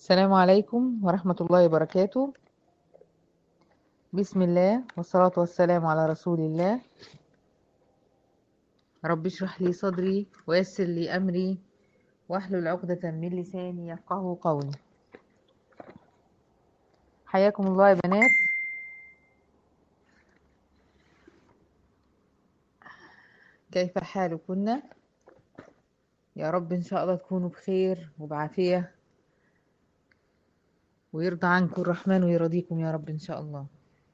السلام عليكم ورحمة الله وبركاته بسم الله والصلاة والسلام على رسول الله رب اشرح لي صدري ويسر لي أمري واحلل عقدة من لساني يفقه قولي حياكم الله يا بنات كيف حالكن يا رب إن شاء الله تكونوا بخير وبعافية ويرضى عنكم الرحمن ويرضيكم يا رب إن شاء الله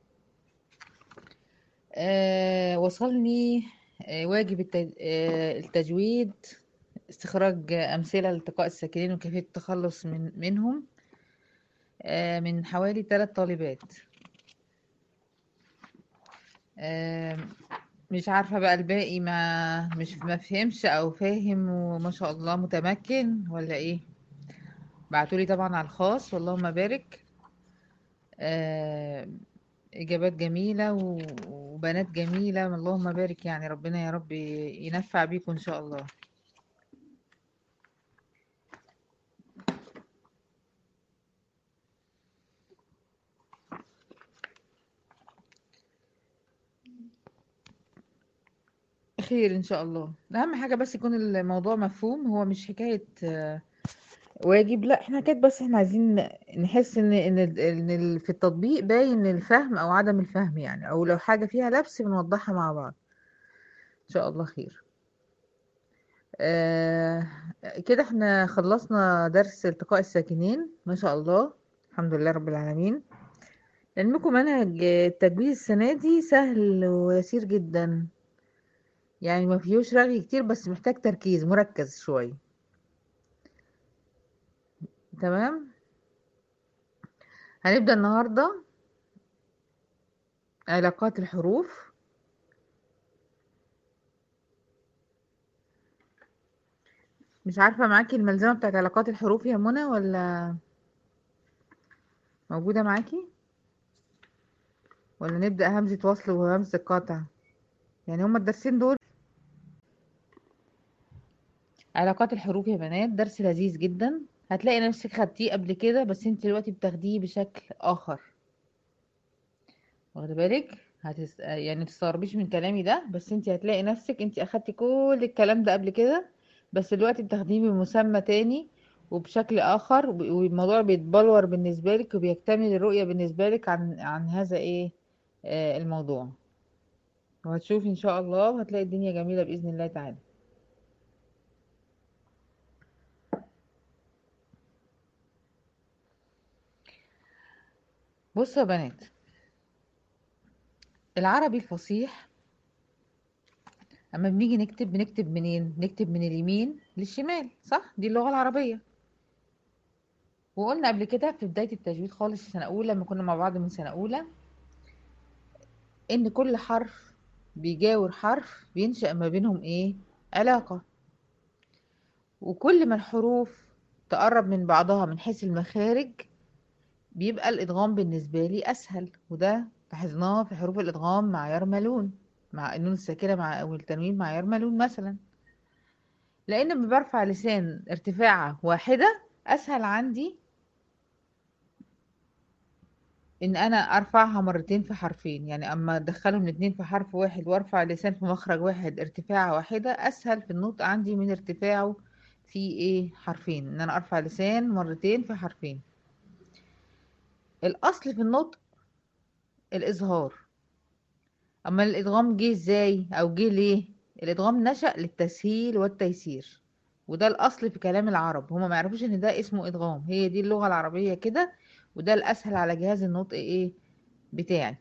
آه وصلني آه واجب التج- آه التجويد استخراج أمثلة لالتقاء الساكنين وكيفية التخلص من منهم آه من حوالي ثلاث طالبات آه مش عارفة بقى الباقي ما مش ما فهمش أو فاهم وما شاء الله متمكن ولا إيه بعتولي طبعا على الخاص واللهم بارك آه إجابات جميلة و- وبنات جميلة اللهم بارك يعني ربنا يا رب ينفع بيكم إن شاء الله خير إن شاء الله أهم حاجة بس يكون الموضوع مفهوم هو مش حكاية آه، واجب لا احنا كده بس احنا عايزين نحس ان ان ال- ان ال- في التطبيق باين الفهم او عدم الفهم يعني او لو حاجة فيها لبس بنوضحها مع بعض ان شاء الله خير آه كده احنا خلصنا درس التقاء الساكنين ما شاء الله الحمد لله رب العالمين لعلمكم منهج التجويد السنة دي سهل ويسير جدا يعني ما فيهوش رغي كتير بس محتاج تركيز مركز شوية تمام هنبدأ النهاردة علاقات الحروف مش عارفة معاكي الملزمة بتاعت علاقات الحروف يا منى ولا موجودة معاكي ولا نبدأ همزة وصل وهمزة قطع يعني هما الدرسين دول علاقات الحروف يا بنات درس لذيذ جدا هتلاقي نفسك خدتيه قبل كده بس انت دلوقتي بتاخديه بشكل آخر واخده بالك هتس... يعني متستغربيش من كلامي ده بس انت هتلاقي نفسك انت اخدتي كل الكلام ده قبل كده بس دلوقتي بتاخديه بمسمى تاني وبشكل آخر وب- والموضوع بيتبلور بالنسبة لك وبيكتمل الرؤية بالنسبة لك عن عن هذا ايه آه الموضوع وهتشوفي ان شاء الله وهتلاقي الدنيا جميلة بإذن الله تعالى بصوا يا بنات العربي الفصيح اما بنيجي نكتب بنكتب منين نكتب من اليمين للشمال صح دي اللغة العربية وقلنا قبل كده في بداية التجويد خالص في سنة أولى لما كنا مع بعض من سنة أولى إن كل حرف بيجاور حرف بينشأ ما بينهم إيه علاقة وكل ما الحروف تقرب من بعضها من حيث المخارج بيبقى الإدغام بالنسبة لي أسهل وده لاحظناه في حروف الإدغام مع يرملون مع النون الساكنة مع أو التنوين مع يرملون مثلا لأن لما برفع لسان ارتفاعة واحدة أسهل عندي ان انا ارفعها مرتين في حرفين يعني اما ادخلهم الاتنين في حرف واحد وارفع اللسان في مخرج واحد ارتفاعة واحدة اسهل في النطق عندي من ارتفاعه في ايه حرفين ان انا ارفع لسان مرتين في حرفين الاصل في النطق الاظهار اما الادغام جه ازاي او جه ليه الادغام نشأ للتسهيل والتيسير وده الاصل في كلام العرب هما ما يعرفوش ان ده اسمه ادغام هي دي اللغة العربية كده وده الاسهل على جهاز النطق ايه بتاعي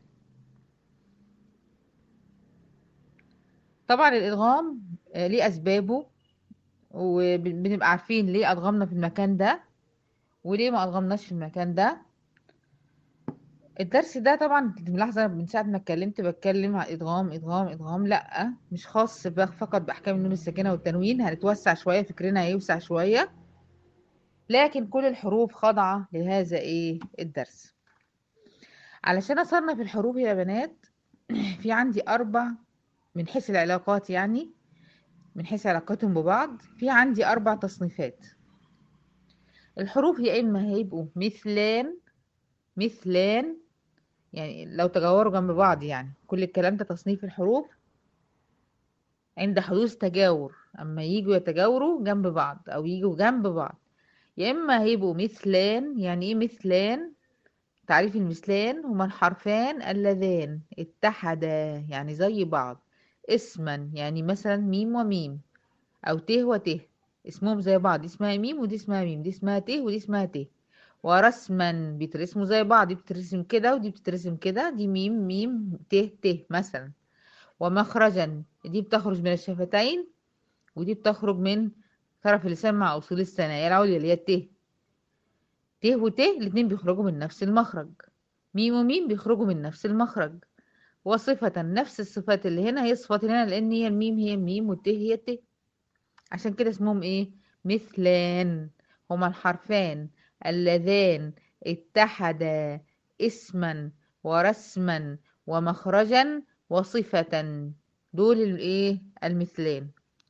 طبعا الادغام آه، ليه اسبابه وبنبقى عارفين ليه ادغمنا في المكان ده وليه ما ادغمناش في المكان ده الدرس ده طبعا انت ملاحظه من ساعه ما اتكلمت بتكلم عن ادغام ادغام ادغام لا مش خاص بقى فقط باحكام النون الساكنه والتنوين هنتوسع شويه فكرنا هيوسع شويه لكن كل الحروف خاضعه لهذا ايه الدرس علشان اصنف الحروف يا بنات في عندي اربع من حيث العلاقات يعني من حيث علاقتهم ببعض في عندي اربع تصنيفات الحروف يا اما هيبقوا مثلان مثلان يعني لو تجاوروا جنب بعض يعني كل الكلام ده تصنيف الحروف عند حدوث تجاور اما يجوا يتجاوروا جنب بعض او يجوا جنب بعض يا اما هيبقوا مثلان يعني ايه مثلان تعريف المثلان هما الحرفان اللذان اتحدا يعني زي بعض اسما يعني مثلا ميم وميم او ت وت اسمهم زي بعض دي اسمها ميم ودي اسمها ميم دي اسمها ت ودي اسمها ت ورسما بيترسموا زي بعض دي بتترسم كده ودي بتترسم كده دي ميم ميم ت ت مثلا ومخرجا دي بتخرج من الشفتين ودي بتخرج من طرف اللسان مع أصول الثنايا العليا اللي هي الت ت وت الاتنين بيخرجوا من نفس المخرج ميم وميم بيخرجوا من نفس المخرج وصفة نفس الصفات اللي هنا هي الصفات اللي هنا لأن هي الميم هي الميم والت هي الت عشان كده اسمهم ايه مثلان هما الحرفان اللذان اتحدا اسما ورسما ومخرجا وصفة دول الايه المثلان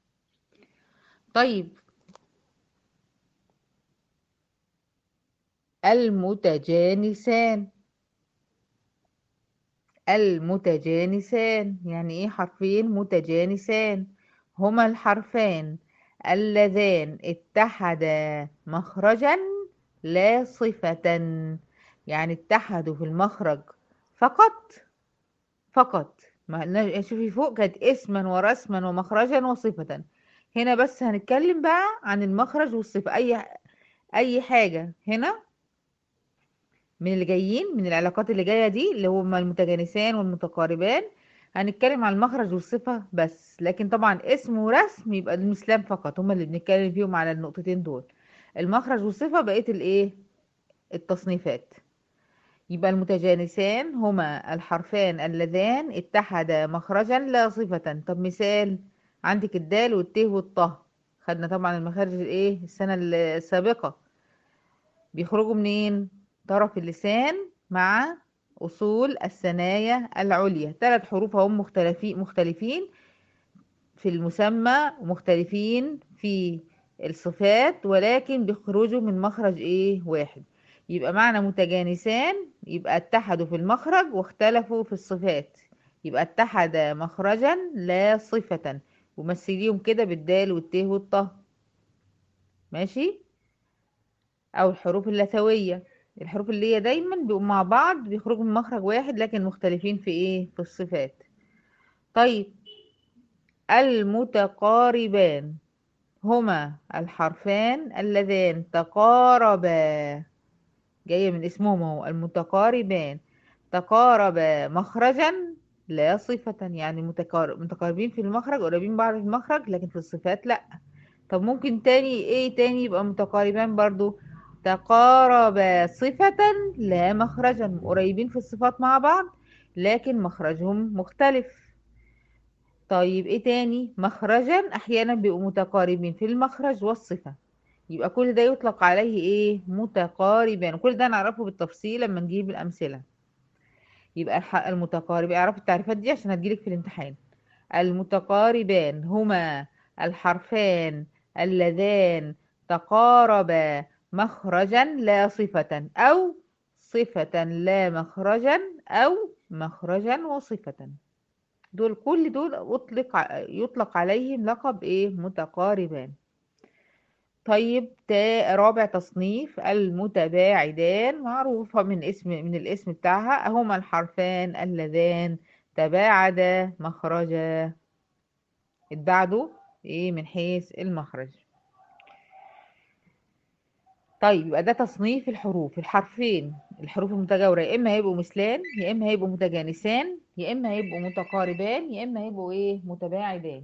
طيب المتجانسان المتجانسان يعني ايه حرفين متجانسان هما الحرفان اللذان اتحدا مخرجا لا صفة يعني اتحدوا في المخرج فقط فقط ما قلناش شوفي فوق كانت اسما ورسما ومخرجا وصفة هنا بس هنتكلم بقى عن المخرج والصفة اي اي حاجة هنا من اللي جايين من العلاقات اللي جاية دي اللي هما المتجانسان والمتقاربان هنتكلم عن المخرج والصفة بس لكن طبعا اسم ورسم يبقى المثلان فقط هما اللي بنتكلم فيهم على النقطتين دول المخرج والصفة بقية الايه التصنيفات يبقى المتجانسان هما الحرفان اللذان اتحدا مخرجا لا صفة طب مثال عندك الدال والت والطه خدنا طبعا المخارج الايه السنة السابقة بيخرجوا منين طرف اللسان مع أصول الثنايا العليا ثلاث حروف هم مختلفين مختلفين في المسمى ومختلفين في الصفات ولكن بيخرجوا من مخرج ايه واحد يبقى معنى متجانسان يبقى اتحدوا في المخرج واختلفوا في الصفات يبقى اتحد مخرجا لا صفة ومثليهم كده بالدال والت والطه ماشي او الحروف اللثوية الحروف اللي هي دايما بيبقوا مع بعض بيخرجوا من مخرج واحد لكن مختلفين في ايه في الصفات طيب المتقاربان هما الحرفان اللذان تقاربا جاية من اسمهم اهو المتقاربان تقاربا مخرجا لا صفة يعني متقارب متقاربين في المخرج قريبين بعض في المخرج لكن في الصفات لا طب ممكن تاني ايه تاني يبقى متقاربان برضو تقاربا صفة لا مخرجا قريبين في الصفات مع بعض لكن مخرجهم مختلف طيب ايه تاني مخرجا احيانا بيبقوا متقاربين في المخرج والصفة يبقى كل ده يطلق عليه ايه متقاربان وكل ده نعرفه بالتفصيل لما نجيب الامثلة يبقى الح- المتقارب اعرف التعريفات دي عشان هتجيلك في الامتحان المتقاربان هما الحرفان اللذان تقاربا مخرجا لا صفة أو صفة لا مخرجا أو مخرجا وصفة دول كل دول أطلق ع- يطلق عليهم لقب إيه متقاربان طيب تا رابع تصنيف المتباعدان معروفة من اسم من الاسم بتاعها هما الحرفان اللذان تباعدا مخرجا اتباعدوا ايه من حيث المخرج طيب يبقى ده تصنيف الحروف الحرفين الحروف المتجاورة يا إما هيبقوا مثلان يا إما هيبقوا متجانسان يا إما هيبقوا متقاربان يا إما هيبقوا إيه متباعدان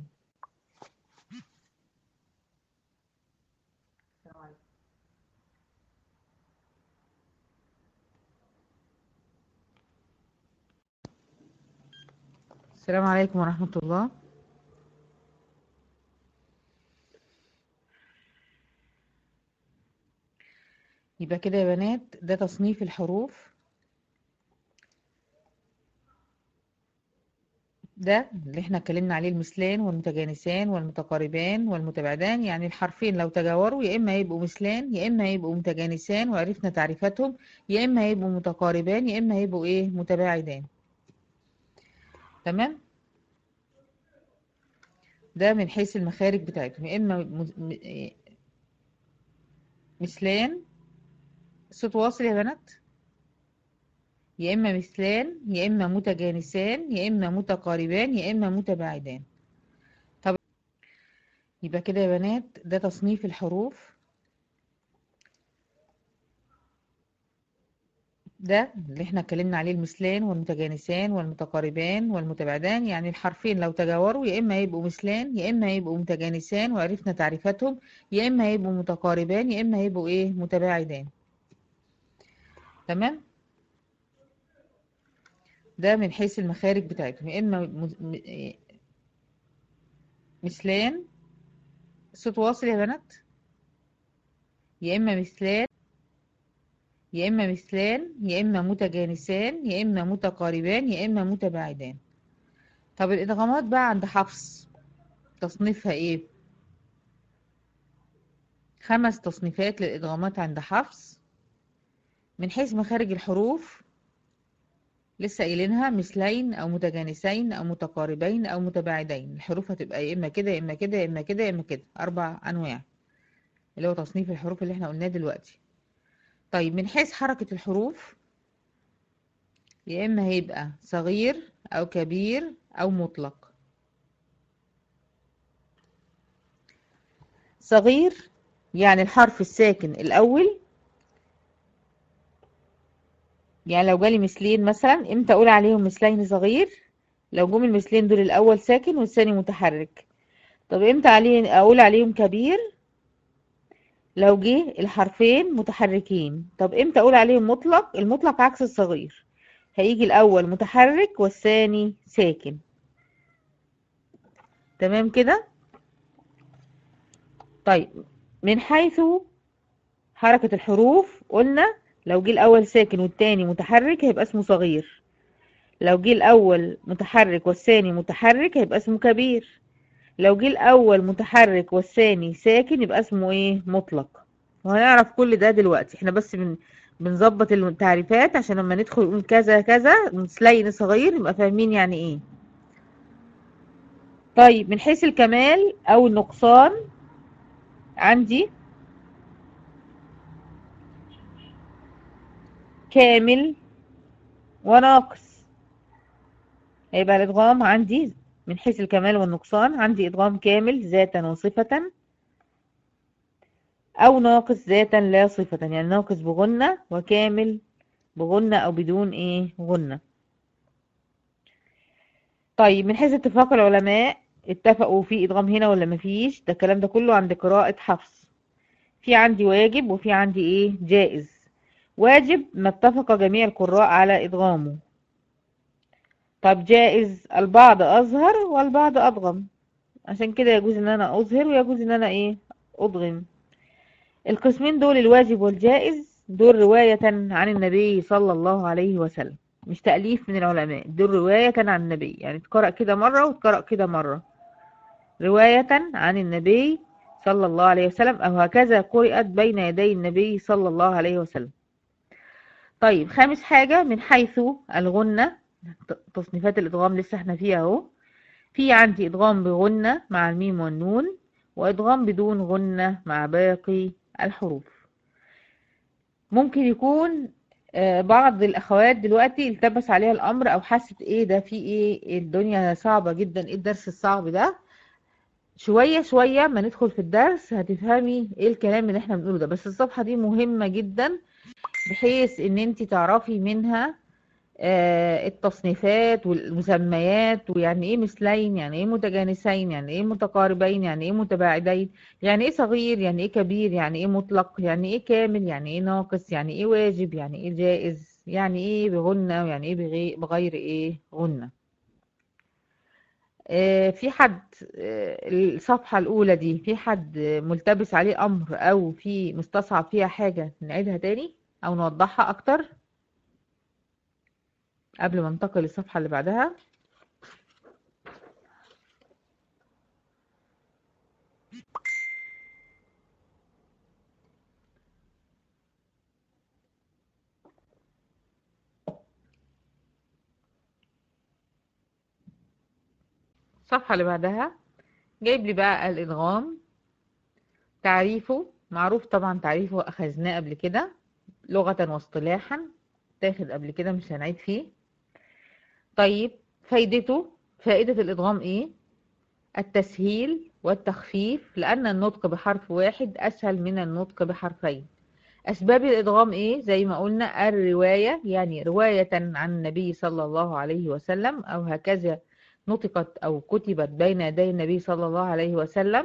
السلام عليكم ورحمة الله يبقى كده يا بنات ده تصنيف الحروف ده اللي احنا اتكلمنا عليه المثلان والمتجانسان والمتقاربان والمتباعدان يعني الحرفين لو تجاوروا يا اما يبقوا مثلان يا اما يبقوا متجانسان وعرفنا تعريفاتهم يا اما يبقوا متقاربان يا اما يبقوا ايه متباعدان تمام ده من حيث المخارج بتاعتهم يا اما م- م- مثلان الصوت واصل يا بنات يا إما مثلان يا إما متجانسان يا إما متقاربان يا إما متباعدان طب يبقى كده يا بنات ده تصنيف الحروف ده اللي احنا اتكلمنا عليه المثلان والمتجانسان والمتقاربان والمتباعدان يعني الحرفين لو تجاوروا يا إما يبقوا مثلان يا إما يبقوا متجانسان وعرفنا تعريفاتهم يا إما يبقوا متقاربان يا إما يبقوا إيه متباعدان تمام ده من حيث المخارج بتاعتهم يا اما م- م- مثلان الصوت واصل يا بنات يا اما مثلان يا اما مثلان يا اما متجانسان يا اما متقاربان يا اما متباعدان طب الادغامات بقى عند حفص تصنيفها ايه خمس تصنيفات للادغامات عند حفص من حيث مخارج الحروف لسه قايلينها مثلين او متجانسين او متقاربين او متباعدين الحروف هتبقى يا اما كده يا اما كده يا اما كده يا اما كده اربع انواع اللي هو تصنيف الحروف اللي احنا قلناه دلوقتي طيب من حيث حركة الحروف يا اما هيبقى صغير او كبير او مطلق صغير يعني الحرف الساكن الاول يعني لو جالي مثلين مثلا امتى اقول عليهم مثلين صغير لو جم المثلين دول الاول ساكن والثاني متحرك طب امتى عليه اقول عليهم كبير لو جه الحرفين متحركين طب امتى اقول عليهم مطلق المطلق عكس الصغير هيجي الاول متحرك والثاني ساكن تمام كده طيب من حيث حركة الحروف قلنا لو جه الأول ساكن والتاني متحرك هيبقى اسمه صغير لو جه الأول متحرك والثاني متحرك هيبقى اسمه كبير لو جه الأول متحرك والثاني ساكن يبقى اسمه ايه مطلق وهنعرف كل ده دلوقتي احنا بس بن بنظبط التعريفات عشان لما ندخل نقول كذا كذا مثلين صغير نبقى فاهمين يعني ايه طيب من حيث الكمال او النقصان عندي كامل وناقص هيبقى الادغام عندي من حيث الكمال والنقصان عندي ادغام كامل ذاتا وصفة او ناقص ذاتا لا صفة يعني ناقص بغنة وكامل بغنة او بدون ايه غنة طيب من حيث اتفاق العلماء اتفقوا في ادغام هنا ولا مفيش ده الكلام ده كله عند قراءة حفص في عندي واجب وفي عندي ايه جائز واجب ما اتفق جميع القراء على ادغامه طب جائز البعض اظهر والبعض ادغم عشان كده يجوز ان انا اظهر ويجوز ان انا ايه ادغم القسمين دول الواجب والجائز دول رواية عن النبي صلى الله عليه وسلم مش تأليف من العلماء دول رواية عن النبي يعني تقرأ كده مرة وتقرأ كده مرة رواية عن النبي صلى الله عليه وسلم أو هكذا قرأت بين يدي النبي صلى الله عليه وسلم طيب خامس حاجة من حيث الغنة تصنيفات الإدغام لسه احنا فيها اهو في عندي إدغام بغنة مع الميم والنون وإدغام بدون غنة مع باقي الحروف ممكن يكون بعض الأخوات دلوقتي التبس عليها الأمر أو حست إيه ده في إيه الدنيا صعبة جدا إيه الدرس الصعب ده شوية شوية ما ندخل في الدرس هتفهمي إيه الكلام اللي إحنا بنقوله ده بس الصفحة دي مهمة جدا بحيث إن أنت تعرفي منها التصنيفات والمسميات ويعني ايه مثلين يعني ايه متجانسين يعني ايه متقاربين يعني ايه متباعدين يعني ايه صغير يعني ايه كبير يعني ايه مطلق يعني ايه كامل يعني ايه ناقص يعني ايه واجب يعني ايه جائز يعني ايه بغنة ويعني ايه بغير ايه غنة في حد الصفحة الأولى دي في حد ملتبس عليه أمر أو في مستصعب فيها حاجة نعيدها تاني أو نوضحها أكتر قبل ما انتقل للصفحة اللي بعدها الصفحة اللي بعدها جايب لي بقى الإدغام تعريفه معروف طبعا تعريفه أخذناه قبل كده لغة واصطلاحا تاخد قبل كده مش هنعيد فيه طيب فايدته فائدة الإدغام إيه التسهيل والتخفيف لأن النطق بحرف واحد أسهل من النطق بحرفين أسباب الإدغام إيه زي ما قلنا الرواية يعني رواية عن النبي صلى الله عليه وسلم أو هكذا نطقت أو كتبت بين يدي النبي صلى الله عليه وسلم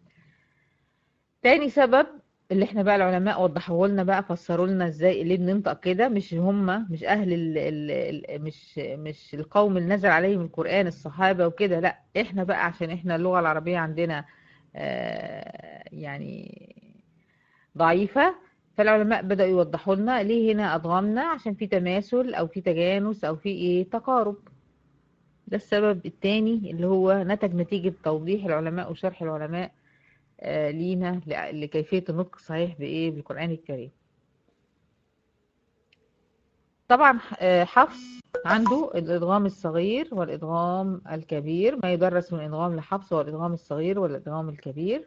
تاني سبب اللي احنا بقى العلماء وضحوا لنا بقى فسروا لنا ازاي ليه بننطق كده مش هم مش اهل ال ال ال مش مش القوم اللي نزل عليهم القرآن الصحابة وكده لا احنا بقى عشان احنا اللغة العربية عندنا آه يعني ضعيفة فالعلماء بدأوا يوضحوا لنا ليه هنا أضغمنا عشان في تماثل أو في تجانس أو في إيه تقارب ده السبب الثاني اللي هو نتج نتيجة توضيح العلماء وشرح العلماء آه لينا لكيفية النطق الصحيح بإيه بالقرآن الكريم طبعا حفص عنده الإدغام الصغير والإدغام الكبير ما يدرس من إدغام لحفص والإدغام الصغير والإدغام الكبير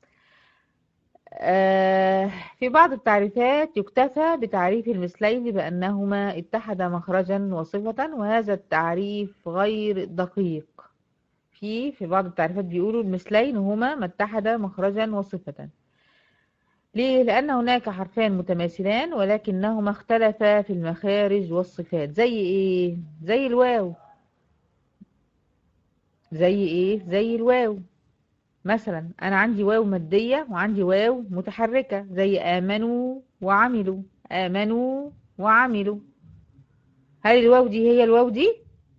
في بعض التعريفات يكتفى بتعريف المثلين بأنهما اتحدا مخرجا وصفة وهذا التعريف غير دقيق في في بعض التعريفات بيقولوا المثلين هما ما اتحدا مخرجا وصفة ليه؟ لأن هناك حرفان متماثلان ولكنهما اختلفا في المخارج والصفات زي ايه؟ زي الواو زي ايه؟ زي الواو مثلا انا عندي واو مادية وعندي واو متحركة زي امنوا وعملوا امنوا وعملوا هل الواو دي هي الواو دي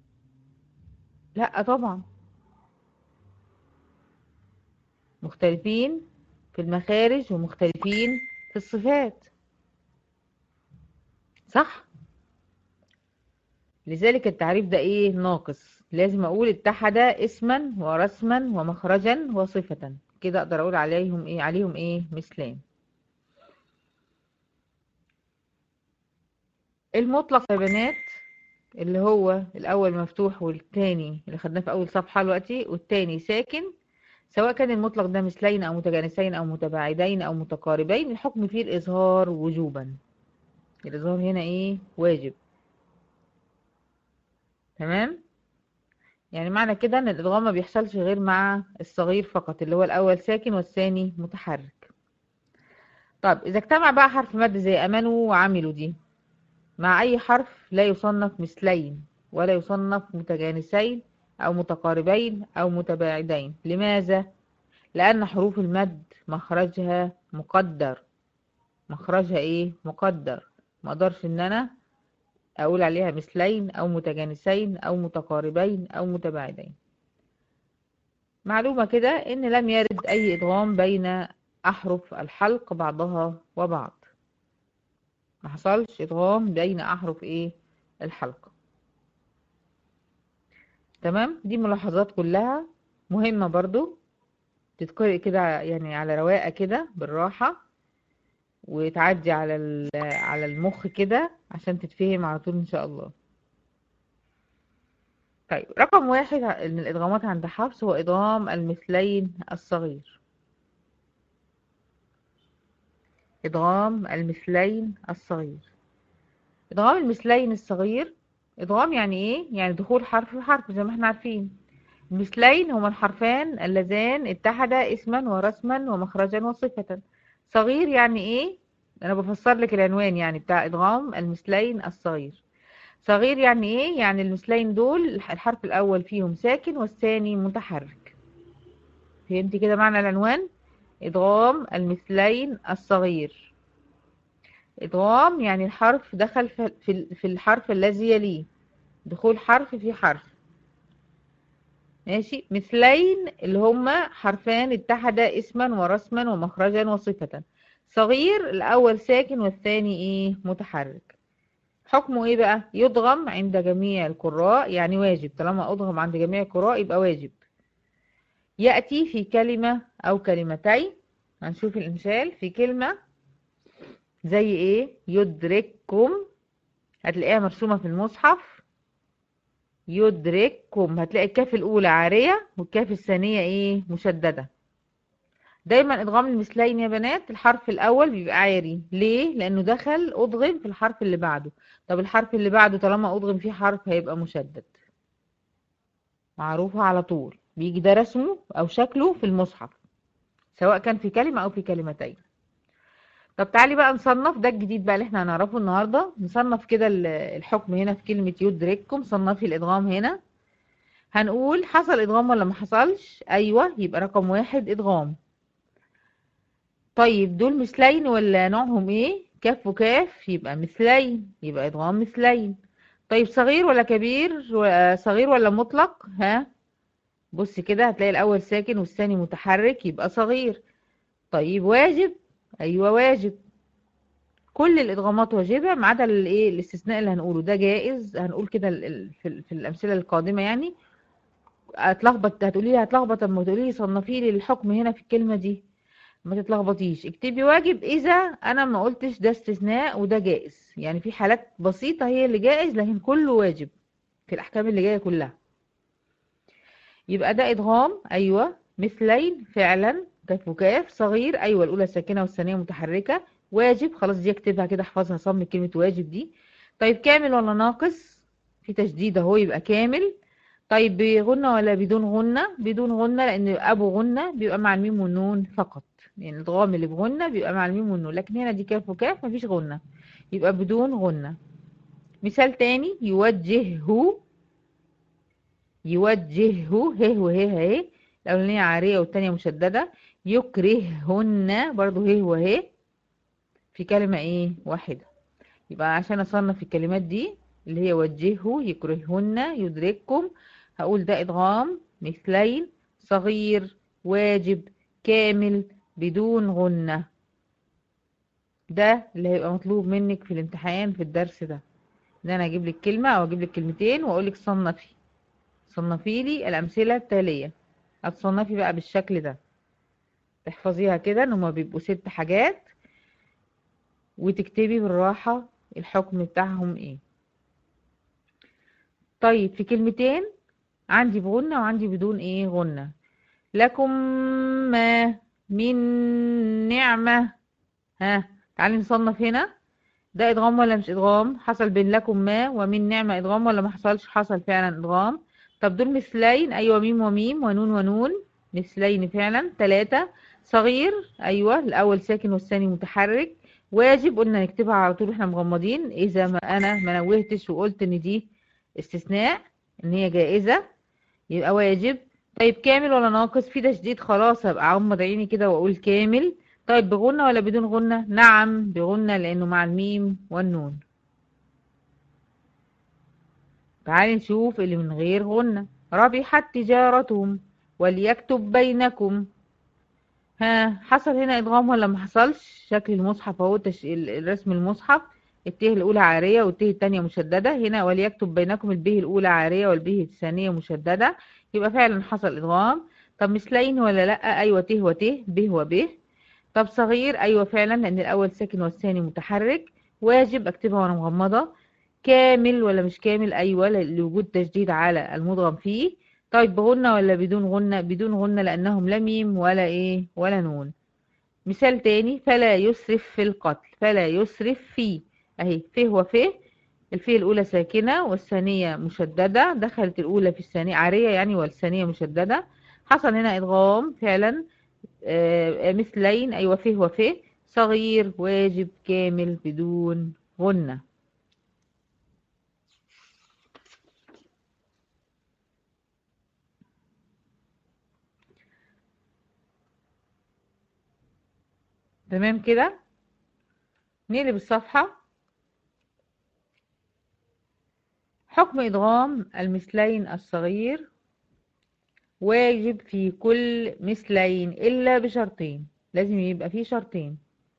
لا طبعا مختلفين في المخارج ومختلفين في الصفات صح لذلك التعريف ده ايه ناقص لازم اقول اتحد اسما ورسما ومخرجا وصفة كده اقدر اقول عليهم ايه عليهم ايه مثلان المطلق يا بنات اللي هو الاول مفتوح والتاني اللي خدناه في اول صفحة دلوقتي والتاني ساكن سواء كان المطلق ده مثلين او متجانسين او متباعدين او متقاربين الحكم فيه الاظهار وجوبا الاظهار هنا ايه واجب تمام يعني معنى كده ان الادغام ما بيحصلش غير مع الصغير فقط اللي هو الاول ساكن والثاني متحرك طب اذا اجتمع بقى حرف مد زي امنوا وعملوا دي مع اي حرف لا يصنف مثلين ولا يصنف متجانسين او متقاربين او متباعدين لماذا لان حروف المد مخرجها مقدر مخرجها ايه مقدر ما اقدرش ان انا اقول عليها مثلين او متجانسين او متقاربين او متباعدين معلومة كده ان لم يرد اي ادغام بين احرف الحلق بعضها وبعض ما حصلش ادغام بين احرف ايه الحلق تمام دي ملاحظات كلها مهمة برضو تتقرأ كده يعني على رواقة كده بالراحة وتعدي على على المخ كده عشان تتفهم على طول ان شاء الله طيب رقم واحد من الادغامات عند حفص هو ادغام المثلين الصغير ادغام المثلين الصغير ادغام المثلين الصغير ادغام يعني ايه يعني دخول حرف في حرف زي ما احنا عارفين المثلين هما الحرفان اللذان اتحدا اسما ورسما ومخرجا وصفة صغير يعني ايه انا بفسر لك العنوان يعني بتاع ادغام المثلين الصغير صغير يعني ايه يعني المثلين دول الحرف الاول فيهم ساكن والثاني متحرك فهمتي كده معنى العنوان ادغام المثلين الصغير ادغام يعني الحرف دخل في في الحرف الذي يليه دخول حرف في حرف ماشي مثلين اللي هما حرفان اتحدا اسما ورسما ومخرجا وصفة صغير الأول ساكن والثاني إيه متحرك حكمه إيه بقى يضغم عند جميع القراء يعني واجب طالما أضغم عند جميع القراء يبقى واجب يأتي في كلمة أو كلمتين هنشوف المثال في كلمة زي إيه يدرككم هتلاقيها مرسومة في المصحف يدرككم هتلاقي الكاف الأولى عارية والكاف الثانية ايه مشددة دايما ادغام المثلين يا بنات الحرف الأول بيبقى عاري ليه؟ لأنه دخل أدغم في الحرف اللي بعده طب الحرف اللي بعده طالما أدغم فيه حرف هيبقى مشدد معروفة على طول بيجي ده رسمه أو شكله في المصحف سواء كان في كلمة أو في كلمتين طب تعالي بقى نصنف ده الجديد بقى اللي احنا هنعرفه النهاردة نصنف كده ال- الحكم هنا في كلمة يدرككم صنفي الإدغام هنا هنقول حصل إدغام ولا ما حصلش أيوة يبقى رقم واحد إدغام طيب دول مثلين ولا نوعهم ايه كاف وكاف يبقى مثلين يبقى إدغام مثلين طيب صغير ولا كبير و- صغير ولا مطلق ها بص كده هتلاقي الأول ساكن والثاني متحرك يبقى صغير طيب واجب أيوة واجب كل الإدغامات واجبة ما عدا الايه الاستثناء اللي هنقوله ده جائز هنقول كده ال- ال- في ال- في الأمثلة القادمة يعني هتلخبط هتقولي لي هتلخبط اما تقولي لي صنفي لي الحكم هنا في الكلمة دي ما تتلخبطيش اكتبي واجب إذا أنا ما قلتش ده استثناء وده جائز يعني في حالات بسيطة هي اللي جائز لكن كله واجب في الأحكام اللي جاية كلها يبقى ده إدغام أيوة مثلين فعلا كاف وكاف صغير أيوة الأولى ساكنة والثانية متحركة واجب خلاص دي اكتبها كده احفظها صم كلمة واجب دي طيب كامل ولا ناقص في تشديد اهو يبقى كامل طيب بغنة ولا بدون غنة بدون غنة لأن أبو غنة بيبقى مع الميم والنون فقط يعني الإدغام اللي بغنة بيبقى مع الميم والنون لكن هنا دي كاف وكاف مفيش غنة يبقى بدون غنة مثال تاني يوجهه يوجهه هه وهه اهي الأولانية عارية والتانية مشددة يكرههن برضو هه وهه في كلمة ايه واحدة يبقى عشان أصنف الكلمات دي اللي هي وجهه يكرههن يدرككم هقول ده إدغام مثلين صغير واجب كامل بدون غنة ده اللي هيبقى مطلوب منك في الامتحان في الدرس ده ان انا اجيب لك كلمة او اجيب لك كلمتين واقول لك صنفي صنفي لي الامثلة التالية هتصنفي بقى بالشكل ده تحفظيها كده ان هما بيبقوا ست حاجات وتكتبي بالراحة الحكم بتاعهم ايه طيب في كلمتين عندي بغنة وعندي بدون ايه غنة لكم ما من نعمة ها تعالي نصنف هنا ده ادغام ولا مش ادغام حصل بين لكم ما ومن نعمة ادغام ولا ما حصلش حصل فعلا ادغام طب دول مثلين ايوه ميم وميم ونون ونون مثلين فعلا ثلاثة صغير ايوه الاول ساكن والثاني متحرك واجب قلنا نكتبها على طول احنا مغمضين اذا ما انا ما نوهتش وقلت ان دي استثناء ان هي جائزة يبقى واجب طيب كامل ولا ناقص في تشديد خلاص هبقى اغمض عيني كده واقول كامل طيب بغنة ولا بدون غنة نعم بغنة لانه مع الميم والنون تعالي نشوف اللي من غير غنة ربحت تجارتهم وليكتب بينكم ها حصل هنا ادغام ولا ما حصلش شكل المصحف اهو تش... ال- الرسم المصحف الته الاولى عاريه والته الثانيه مشدده هنا وليكتب بينكم البه الاولى عاريه والبه الثانيه مشدده يبقى فعلا حصل ادغام طب مثلين ولا لا ايوه ته وته به وبه طب صغير ايوه فعلا لان الاول ساكن والثاني متحرك واجب اكتبها وانا مغمضه كامل ولا مش كامل ايوه ل- لوجود تشديد على المدغم فيه طيب بغنة ولا بدون غنة بدون غنة لأنهم لا ميم ولا إيه ولا نون مثال تاني فلا يسرف في القتل فلا يسرف فيه أهي فيه وفيه الفيه الأولى ساكنة والثانية مشددة دخلت الأولى في الثانية عارية يعني والثانية مشددة حصل هنا إدغام فعلا آه، مثلين أيوة فيه وفيه صغير واجب كامل بدون غنة تمام كده نقلب الصفحة حكم إدغام المثلين الصغير واجب في كل مثلين إلا بشرطين لازم يبقى فيه شرطين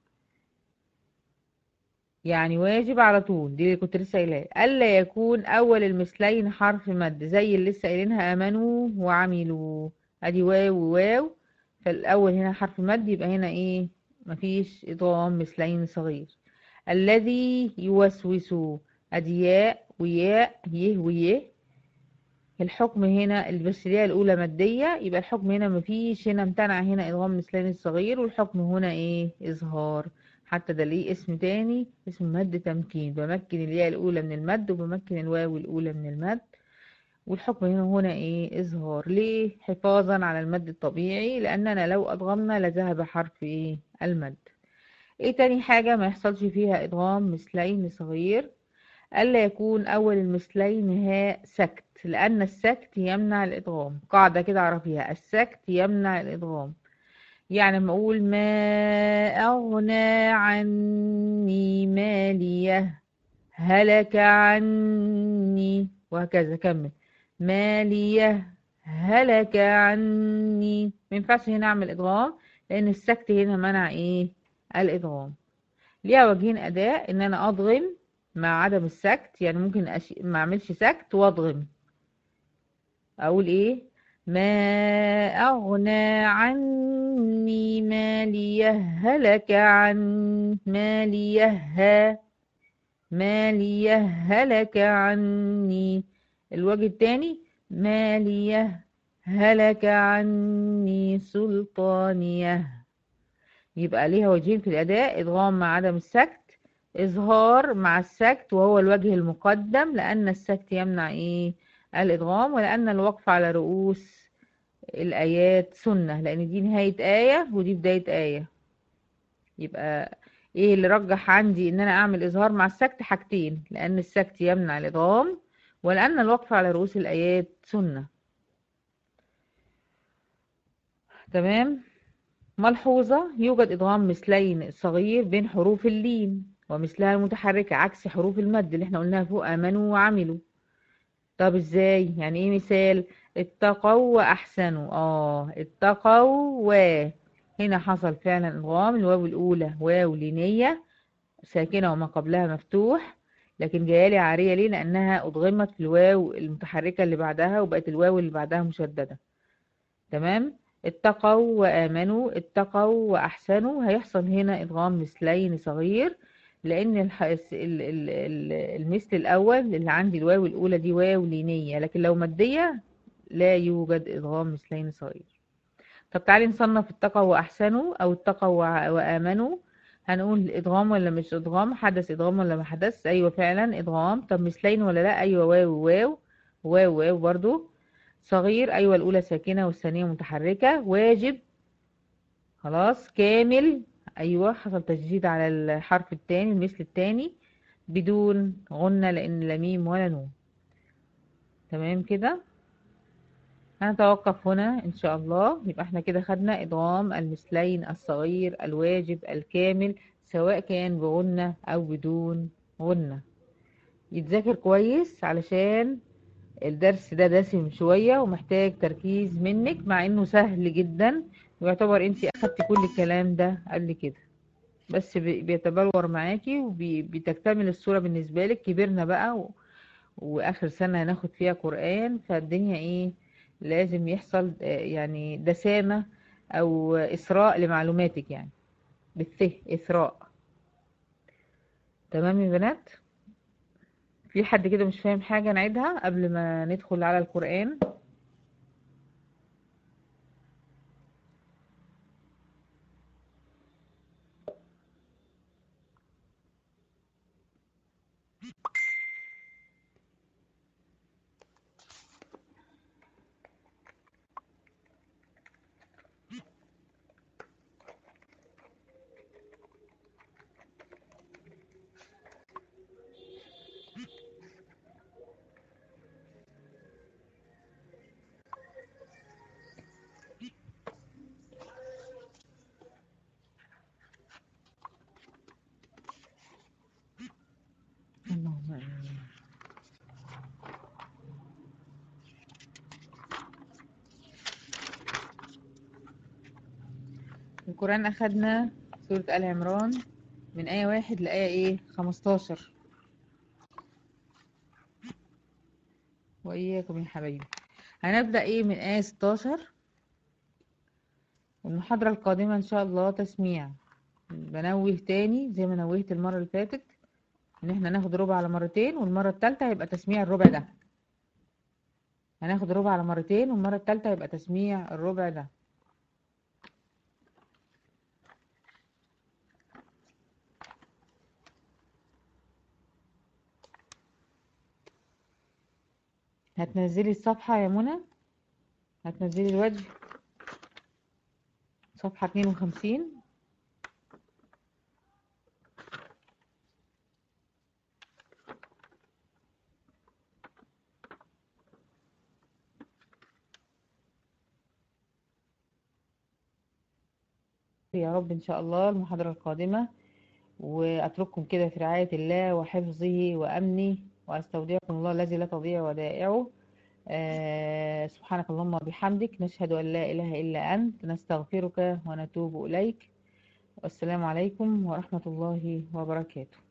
يعني واجب على طول دي اللي كنت لسه قايلها ألا يكون أول المثلين حرف مد زي اللي لسه قايلينها آمنوا وعملوا أدي واو وواو فالأول هنا حرف مد يبقى هنا إيه مفيش إدغام مثلين صغير الذي يوسوس أدي ياء وياء يه ويه الحكم هنا بس الياء الأولى مادية يبقى الحكم هنا مفيش هنا امتنع هنا إدغام مثلين الصغير والحكم هنا إيه إظهار حتى ده ليه اسم تاني اسم مد تمكين بمكن الياء الأولى من المد وبمكن الواو الأولى من المد والحكم هنا هنا إيه إظهار ليه حفاظا على المد الطبيعي لأننا لو أدغمنا لذهب حرف إيه المد إيه تاني حاجة ما يحصلش فيها إدغام مثلين صغير ألا يكون أول المثلين هاء سكت لأن السكت يمنع الإدغام قاعدة كده اعرفيها السكت يمنع الإدغام يعني لما أقول ما أغنى عني مالية هلك عني وهكذا كمل مالية هلك عني ما ينفعش هنا أعمل إدغام لأن السكت هنا منع إيه الإدغام ليها وجهين أداء إن أنا أضغم مع عدم السكت يعني ممكن أش... ما أعملش سكت وأضغم أقول إيه ما أغنى عني ماليه هلك عن ماليه ها ماليه هلك عني الوجه التاني ماليه هلك عني سلطانيه يبقى ليها وجهين في الأداء إدغام مع عدم السكت إظهار مع السكت وهو الوجه المقدم لأن السكت يمنع إيه الإدغام ولأن الوقف على رؤوس الآيات سنة لأن دي نهاية آية ودي بداية آية يبقى إيه اللي رجح عندي إن أنا أعمل إظهار مع السكت حاجتين لأن السكت يمنع الإدغام ولأن الوقف على رؤوس الآيات سنة تمام ملحوظة يوجد إدغام مثلين صغير بين حروف اللين ومثلها المتحركة عكس حروف المد اللي احنا قلناها فوق آمنوا وعملوا طب ازاي يعني ايه مثال اتقوا وأحسنوا اه اتقوا و هنا حصل فعلا إدغام الواو الأولى واو لينية ساكنة وما قبلها مفتوح لكن جايالي عارية ليه لأنها أدغمت في الواو المتحركة اللي بعدها وبقت الواو اللي بعدها مشددة تمام اتقوا وآمنوا اتقوا وأحسنوا هيحصل هنا إدغام مثلين صغير لأن الح... ال... ال... ال... المثل الأول اللي عندي الواو الأولى دي واو لينية لكن لو مادية لا يوجد إدغام مثلين صغير طب تعالي نصنف اتقوا وأحسنوا أو اتقوا وآمنوا هنقول إدغام ولا مش إدغام حدث إدغام ولا ما حدث أيوة فعلا إدغام طب مثلين ولا لا أيوة واو واو واو واو برضو صغير أيوة الأولى ساكنة والثانية متحركة واجب خلاص كامل أيوة حصل تشديد على الحرف التاني المثل التاني بدون غنة لأن لا ميم ولا نون تمام كده هنتوقف هنا إن شاء الله يبقى احنا كده خدنا إدغام المثلين الصغير الواجب الكامل سواء كان بغنة أو بدون غنة يتذاكر كويس علشان الدرس ده دسم شوية ومحتاج تركيز منك مع انه سهل جدا ويعتبر انت اخدتي كل الكلام ده قبل كده بس بيتبلور معاكي وبتكتمل الصورة بالنسبة لك كبرنا بقى و... واخر سنة هناخد فيها قرآن فالدنيا ايه لازم يحصل يعني دسامة او اثراء لمعلوماتك يعني بالث اثراء تمام يا بنات في حد كده مش فاهم حاجة نعيدها قبل ما ندخل على القرآن اللهم آمين القرآن أخدنا سورة آل عمران من آية واحد لآية إيه خمستاشر وإياكم يا حبايبي هنبدأ إيه من آية ستاشر المحاضرة القادمة إن شاء الله تسميع بنوه تاني زي ما نوهت المرة اللي فاتت إن إحنا ناخد ربع على مرتين والمرة التالتة هيبقى تسميع الربع ده هناخد الربع على مرتين والمرة التالتة يبقى تسميع الربع ده هتنزلي الصفحة يا منى هتنزلي الوجه صفحة اتنين وخمسين يا رب إن شاء الله المحاضرة القادمة وأترككم كده في رعاية الله وحفظه وأمنه وأستودعكم الله الذي لا تضيع ودائعه آه سبحانك اللهم وبحمدك نشهد أن لا إله إلا أنت نستغفرك ونتوب إليك والسلام عليكم ورحمة الله وبركاته